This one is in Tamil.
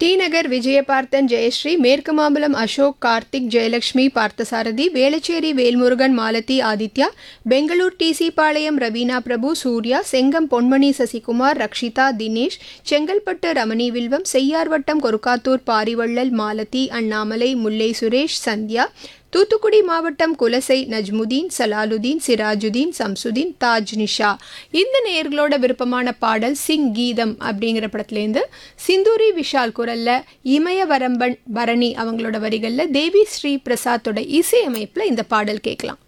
டி நகர் விஜயபார்த்தன் ஜெயஸ்ரீ மேற்கு மாம்பலம் அசோக் கார்த்திக் ஜெயலட்சுமி பார்த்தசாரதி வேளச்சேரி வேல்முருகன் மாலதி ஆதித்யா பெங்களூர் டிசி பாளையம் ரவீனா பிரபு சூர்யா செங்கம் பொன்மணி சசிகுமார் ரக்ஷிதா தினேஷ் செங்கல்பட்டு ரமணி வில்வம் செய்யார்வட்டம் கொருக்காத்தூர் பாரிவள்ளல் மாலதி அண்ணாமலை முல்லை சுரேஷ் சந்தியா தூத்துக்குடி மாவட்டம் குலசை நஜ்முதீன் சலாலுதீன் சிராஜுதீன் சம்சுதீன் தாஜ் நிஷா இந்த நேயர்களோட விருப்பமான பாடல் சிங் கீதம் அப்படிங்கிற படத்துலேருந்து சிந்தூரி விஷால் குரல்ல இமயவரம்பன் பரணி அவங்களோட வரிகளில் தேவி ஸ்ரீ பிரசாத்தோட இசையமைப்பில் இந்த பாடல் கேட்கலாம்